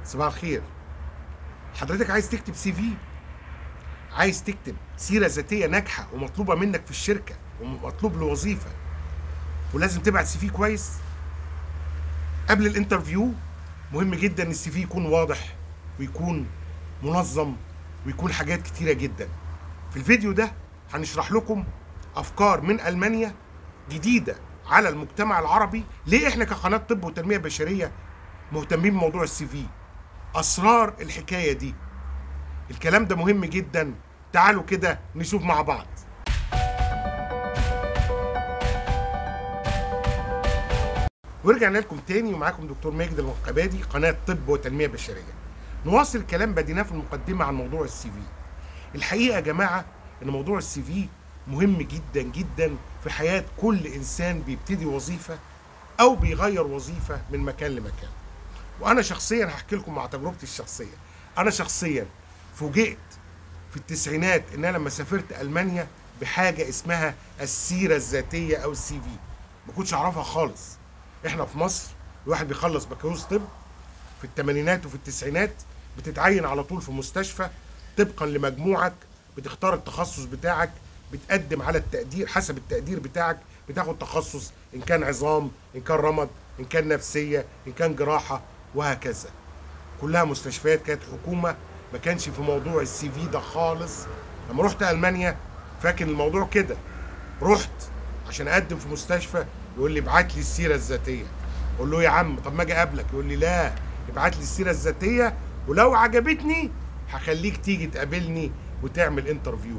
صباح الخير حضرتك عايز تكتب سي في عايز تكتب سيرة ذاتية ناجحة ومطلوبة منك في الشركة ومطلوب لوظيفة ولازم تبعت سي في كويس قبل الانترفيو مهم جدا ان السي في يكون واضح ويكون منظم ويكون حاجات كتيرة جدا في الفيديو ده هنشرح لكم افكار من المانيا جديدة على المجتمع العربي ليه احنا كقناة طب وتنمية بشرية مهتمين بموضوع السي في اسرار الحكاية دي الكلام ده مهم جدا تعالوا كده نشوف مع بعض ورجعنا لكم تاني ومعاكم دكتور ماجد المقبادي قناة طب وتنمية بشرية نواصل الكلام بديناه في المقدمة عن موضوع السي في الحقيقة يا جماعة ان موضوع السي في مهم جدا جدا في حياة كل انسان بيبتدي وظيفة او بيغير وظيفة من مكان لمكان وانا شخصيا هحكي لكم مع تجربتي الشخصية انا شخصيا فوجئت في التسعينات ان انا لما سافرت المانيا بحاجة اسمها السيرة الذاتية او السي في ما كنتش اعرفها خالص احنا في مصر الواحد بيخلص بكالوريوس طب في الثمانينات وفي التسعينات بتتعين على طول في مستشفى طبقا لمجموعك بتختار التخصص بتاعك بتقدم على التقدير حسب التقدير بتاعك بتاخد تخصص ان كان عظام ان كان رمد ان كان نفسيه ان كان جراحه وهكذا كلها مستشفيات كانت حكومه ما كانش في موضوع السي في ده خالص لما رحت المانيا فاكر الموضوع كده رحت عشان اقدم في مستشفى يقول لي ابعت لي السيره الذاتيه اقول له يا عم طب ما اجي اقابلك يقول لي لا ابعت لي السيره الذاتيه ولو عجبتني هخليك تيجي تقابلني وتعمل انترفيو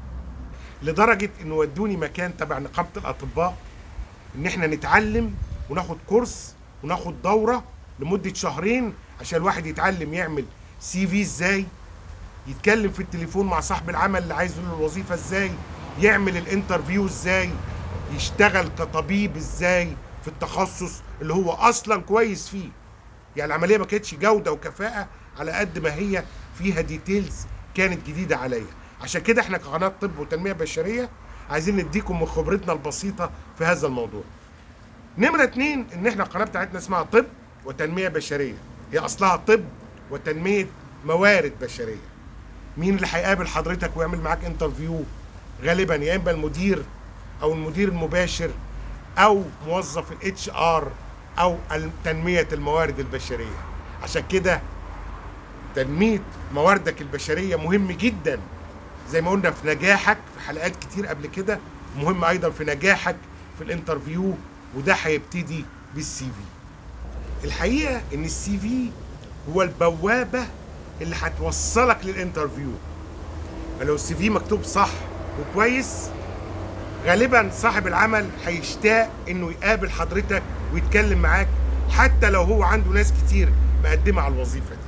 لدرجه انه ودوني مكان تبع نقابه الاطباء ان احنا نتعلم وناخد كورس وناخد دوره لمده شهرين عشان الواحد يتعلم يعمل سي في ازاي يتكلم في التليفون مع صاحب العمل اللي عايز له الوظيفه ازاي يعمل الانترفيو ازاي يشتغل كطبيب ازاي في التخصص اللي هو اصلا كويس فيه يعني العمليه ما كانتش جوده وكفاءه على قد ما هي فيها ديتيلز كانت جديده عليا عشان كده احنا كقناه طب وتنميه بشريه عايزين نديكم من خبرتنا البسيطه في هذا الموضوع نمرة اتنين ان احنا القناه بتاعتنا اسمها طب وتنميه بشريه هي اصلها طب وتنميه موارد بشريه مين اللي هيقابل حضرتك ويعمل معاك انترفيو غالبا يا اما المدير او المدير المباشر او موظف الاتش ار او تنميه الموارد البشريه عشان كده تنميه مواردك البشريه مهم جدا زي ما قلنا في نجاحك في حلقات كتير قبل كده مهم ايضا في نجاحك في الانترفيو وده هيبتدي بالسي في الحقيقه ان السي في هو البوابه اللي هتوصلك للانترفيو فلو السي في مكتوب صح وكويس غالبا صاحب العمل هيشتاق انه يقابل حضرتك ويتكلم معاك حتى لو هو عنده ناس كتير مقدمه على الوظيفه دي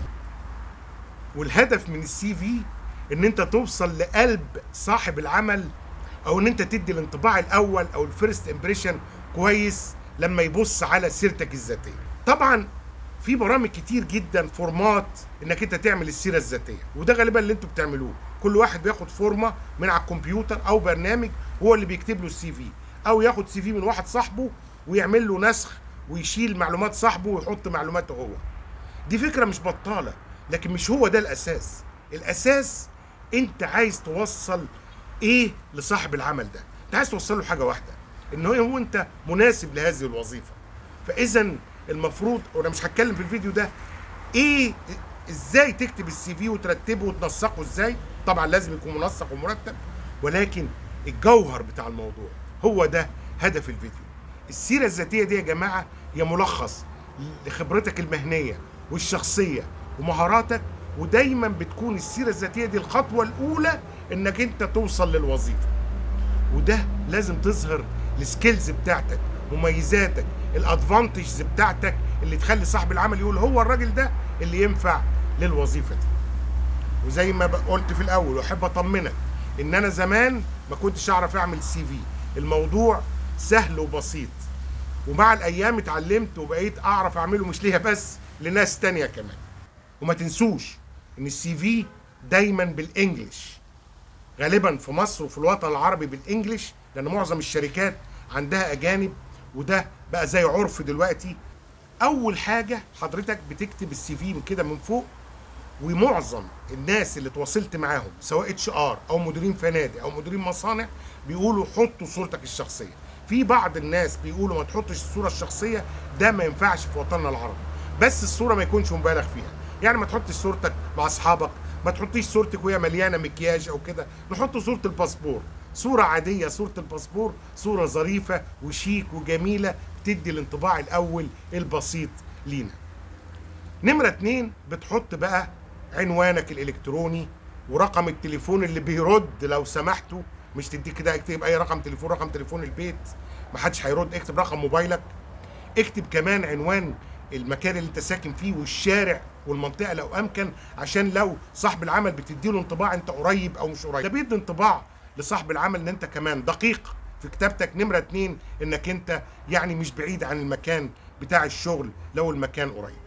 والهدف من السي في ان انت توصل لقلب صاحب العمل او ان انت تدي الانطباع الاول او الفيرست امبريشن كويس لما يبص على سيرتك الذاتيه طبعا في برامج كتير جدا فورمات انك انت تعمل السيره الذاتيه وده غالبا اللي انتوا بتعملوه كل واحد بياخد فورمه من على الكمبيوتر او برنامج هو اللي بيكتب له السي في او ياخد سي في من واحد صاحبه ويعمل له نسخ ويشيل معلومات صاحبه ويحط معلوماته هو دي فكره مش بطاله لكن مش هو ده الاساس الاساس انت عايز توصل ايه لصاحب العمل ده انت عايز توصل له حاجه واحده ان هو انت مناسب لهذه الوظيفه فاذا المفروض وانا مش هتكلم في الفيديو ده ايه ازاي تكتب السي في وترتبه وتنسقه ازاي طبعا لازم يكون منسق ومرتب ولكن الجوهر بتاع الموضوع هو ده هدف الفيديو السيره الذاتيه دي يا جماعه هي ملخص لخبرتك المهنيه والشخصيه ومهاراتك ودايما بتكون السيره الذاتيه دي الخطوه الاولى انك انت توصل للوظيفه وده لازم تظهر السكيلز بتاعتك مميزاتك الادفانتجز بتاعتك اللي تخلي صاحب العمل يقول هو الراجل ده اللي ينفع للوظيفه دي وزي ما قلت في الاول واحب اطمنك ان انا زمان ما كنتش اعرف اعمل سي في الموضوع سهل وبسيط ومع الايام اتعلمت وبقيت اعرف اعمله مش ليها بس لناس تانية كمان وما تنسوش ان السي في دايما بالانجلش غالبا في مصر وفي الوطن العربي بالانجلش لان معظم الشركات عندها اجانب وده بقى زي عرف دلوقتي اول حاجه حضرتك بتكتب السي في من كده من فوق ومعظم الناس اللي تواصلت معاهم سواء اتش ار او مديرين فنادق او مديرين مصانع بيقولوا حطوا صورتك الشخصيه في بعض الناس بيقولوا ما تحطش الصوره الشخصيه ده ما ينفعش في وطننا العربي بس الصوره ما يكونش مبالغ فيها يعني ما تحطش صورتك مع اصحابك ما تحطيش صورتك وهي مليانه مكياج او كده نحط صوره الباسبور صورة عادية صورة الباسبور صورة ظريفة وشيك وجميلة تدي الانطباع الأول البسيط لينا نمرة اتنين بتحط بقى عنوانك الإلكتروني ورقم التليفون اللي بيرد لو سمحتوا مش تديك كده اكتب اي رقم تليفون رقم تليفون البيت محدش هيرد اكتب رقم موبايلك اكتب كمان عنوان المكان اللي انت ساكن فيه والشارع والمنطقه لو امكن عشان لو صاحب العمل بتديله انطباع انت قريب او مش قريب ده بيدي انطباع لصاحب العمل ان انت كمان دقيق في كتابتك نمره اتنين انك انت يعني مش بعيد عن المكان بتاع الشغل لو المكان قريب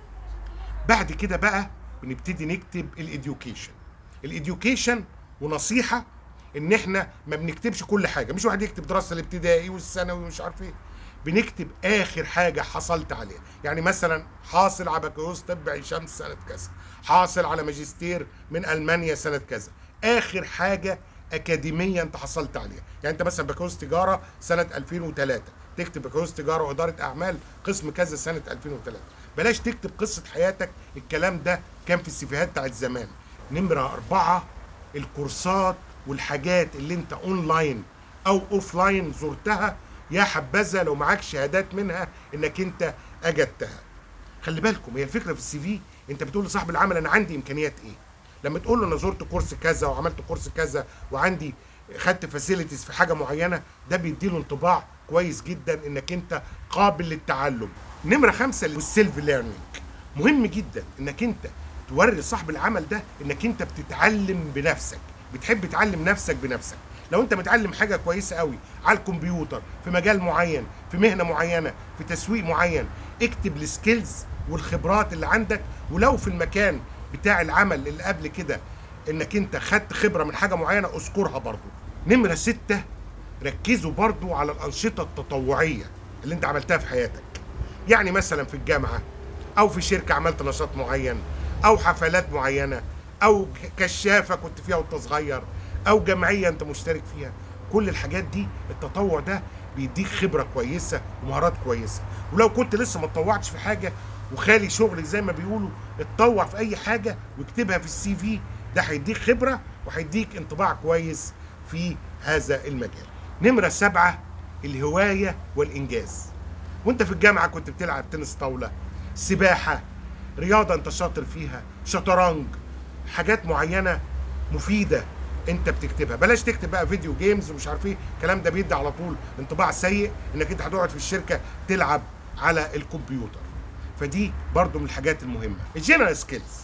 بعد كده بقى بنبتدي نكتب الاديوكيشن الاديوكيشن ونصيحه ان احنا ما بنكتبش كل حاجه مش واحد يكتب دراسه الابتدائي والثانوي ومش عارف ايه بنكتب اخر حاجه حصلت عليها يعني مثلا حاصل على بكالوريوس طب عين شمس سنه كذا حاصل على ماجستير من المانيا سنه كذا اخر حاجه اكاديميه انت حصلت عليها يعني انت مثلا بكالوريوس تجاره سنه 2003 تكتب بكالوريوس تجاره واداره اعمال قسم كذا سنه 2003 بلاش تكتب قصه حياتك الكلام ده كان في السيفيهات بتاعت زمان نمره أربعة الكورسات والحاجات اللي انت اونلاين او اوف لاين زرتها يا حبذا لو معاك شهادات منها انك انت اجدتها خلي بالكم هي الفكره في السي في انت بتقول لصاحب العمل انا عندي امكانيات ايه لما تقول له انا زرت كورس كذا وعملت كورس كذا وعندي خدت فاسيلتيز في حاجه معينه ده بيديله انطباع كويس جدا انك انت قابل للتعلم نمره خمسة السيلف ليرنينج مهم جدا انك انت توري صاحب العمل ده انك انت بتتعلم بنفسك بتحب تعلم نفسك بنفسك لو انت متعلم حاجه كويسه قوي على الكمبيوتر في مجال معين في مهنه معينه في تسويق معين اكتب السكيلز والخبرات اللي عندك ولو في المكان بتاع العمل اللي قبل كده انك انت خدت خبره من حاجه معينه اذكرها برضو نمره ستة ركزوا برضو على الانشطه التطوعيه اللي انت عملتها في حياتك يعني مثلا في الجامعه او في شركه عملت نشاط معين او حفلات معينه او كشافه كنت فيها وانت صغير او جمعيه انت مشترك فيها كل الحاجات دي التطوع ده بيديك خبره كويسه ومهارات كويسه ولو كنت لسه ما اتطوعتش في حاجه وخالي شغلك زي ما بيقولوا اتطوع في اي حاجه واكتبها في السي في ده هيديك خبره وهيديك انطباع كويس في هذا المجال نمره سبعة الهوايه والانجاز وانت في الجامعه كنت بتلعب تنس طاوله سباحه رياضه انت شاطر فيها شطرنج حاجات معينه مفيده انت بتكتبها بلاش تكتب بقى فيديو جيمز ومش عارف ايه الكلام ده بيدي على طول انطباع سيء انك انت هتقعد في الشركه تلعب على الكمبيوتر فدي برضو من الحاجات المهمه الجنرال سكيلز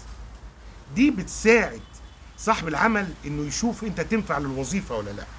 دي بتساعد صاحب العمل انه يشوف انت تنفع للوظيفه ولا لا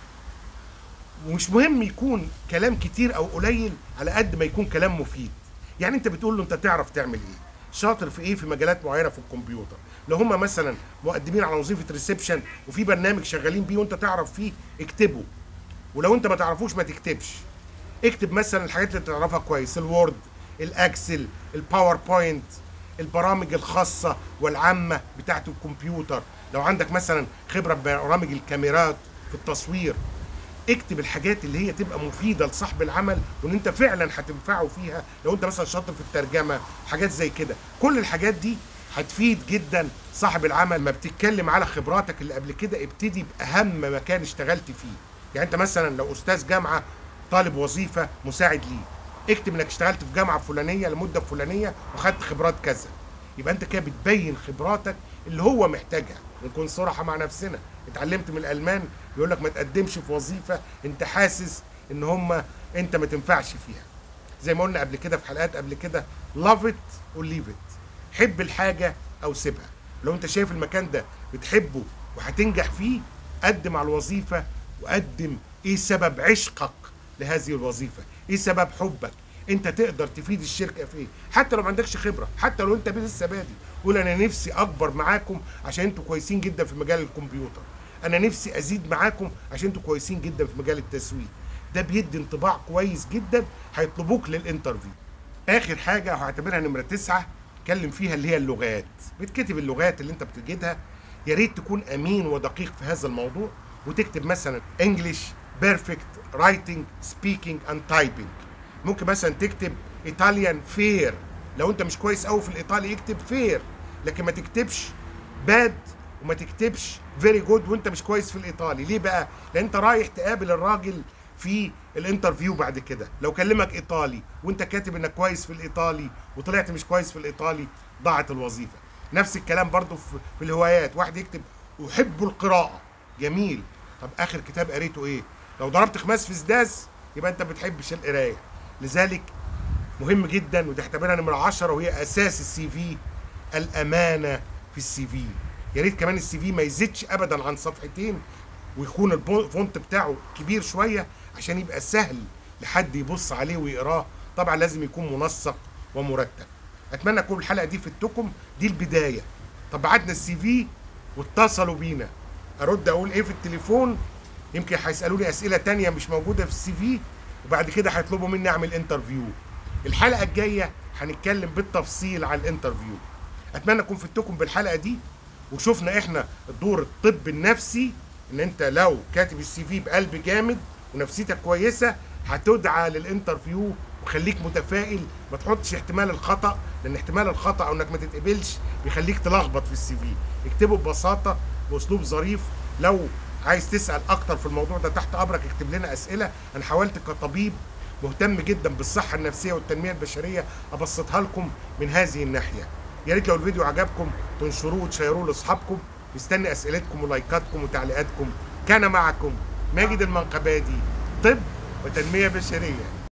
ومش مهم يكون كلام كتير او قليل على قد ما يكون كلام مفيد يعني انت بتقول له انت تعرف تعمل ايه شاطر في ايه في مجالات معينه في الكمبيوتر لو هم مثلا مقدمين على وظيفه ريسبشن وفي برنامج شغالين بيه وانت تعرف فيه اكتبه ولو انت ما تعرفوش ما تكتبش اكتب مثلا الحاجات اللي تعرفها كويس الوورد الاكسل الباوربوينت البرامج الخاصه والعامه بتاعه الكمبيوتر لو عندك مثلا خبره ببرامج الكاميرات في التصوير اكتب الحاجات اللي هي تبقى مفيده لصاحب العمل وان انت فعلا هتنفعه فيها لو انت مثلا شاطر في الترجمه حاجات زي كده كل الحاجات دي هتفيد جدا صاحب العمل ما بتتكلم على خبراتك اللي قبل كده ابتدي باهم مكان اشتغلت فيه يعني انت مثلا لو استاذ جامعه طالب وظيفه مساعد ليه اكتب انك اشتغلت في جامعه فلانيه لمده فلانيه وخدت خبرات كذا يبقى انت كده بتبين خبراتك اللي هو محتاجها ونكون صراحه مع نفسنا اتعلمت من الالمان يقول لك ما تقدمش في وظيفه انت حاسس ان هم انت ما تنفعش فيها زي ما قلنا قبل كده في حلقات قبل كده love it or leave it حب الحاجه او سيبها لو انت شايف المكان ده بتحبه وهتنجح فيه قدم على الوظيفه وقدم ايه سبب عشقك لهذه الوظيفه ايه سبب حبك انت تقدر تفيد الشركه في ايه حتى لو ما عندكش خبره حتى لو انت لسه بادي قول انا نفسي اكبر معاكم عشان انتوا كويسين جدا في مجال الكمبيوتر انا نفسي ازيد معاكم عشان انتوا كويسين جدا في مجال التسويق ده بيدي انطباع كويس جدا هيطلبوك للانترفيو اخر حاجه هعتبرها نمره تسعة اتكلم فيها اللي هي اللغات بتكتب اللغات اللي انت بتجدها يا ريت تكون امين ودقيق في هذا الموضوع وتكتب مثلا انجلش بيرفكت رايتنج سبيكينج اند تايبنج ممكن مثلا تكتب ايطاليان فير لو انت مش كويس قوي في الايطالي اكتب فير لكن ما تكتبش باد وما تكتبش فيري جود وانت مش كويس في الايطالي ليه بقى لان انت رايح تقابل الراجل في الانترفيو بعد كده لو كلمك ايطالي وانت كاتب انك كويس في الايطالي وطلعت مش كويس في الايطالي ضاعت الوظيفه نفس الكلام برضو في, في الهوايات واحد يكتب احب القراءه جميل طب اخر كتاب قريته ايه لو ضربت خماس في سداس يبقى انت بتحبش القرايه لذلك مهم جدا ودي اعتبرها نمره 10 وهي اساس السي في الامانه في السي في يا ريت كمان السي في ما يزيدش ابدا عن صفحتين ويكون الفونت بتاعه كبير شويه عشان يبقى سهل لحد يبص عليه ويقراه طبعا لازم يكون منسق ومرتب اتمنى تكون الحلقه دي فدتكم دي البدايه طب بعتنا السي في واتصلوا بينا ارد اقول ايه في التليفون يمكن هيسالوني اسئله تانية مش موجوده في السي في وبعد كده هيطلبوا مني اعمل انترفيو الحلقه الجايه هنتكلم بالتفصيل عن الانترفيو اتمنى اكون فدتكم بالحلقه دي وشفنا احنا الدور الطب النفسي ان انت لو كاتب السي في بقلب جامد ونفسيتك كويسه هتدعى للانترفيو وخليك متفائل ما تحطش احتمال الخطا لان احتمال الخطا او انك ما تتقبلش بيخليك تلخبط في السي في اكتبه ببساطه باسلوب ظريف لو عايز تسال اكتر في الموضوع ده تحت امرك اكتب لنا اسئله انا حاولت كطبيب مهتم جدا بالصحه النفسيه والتنميه البشريه ابسطها لكم من هذه الناحيه يا ريت لو الفيديو عجبكم تنشروه وتشيروه لاصحابكم مستني اسئلتكم ولايكاتكم وتعليقاتكم كان معكم ماجد المنقبادي طب وتنميه بشريه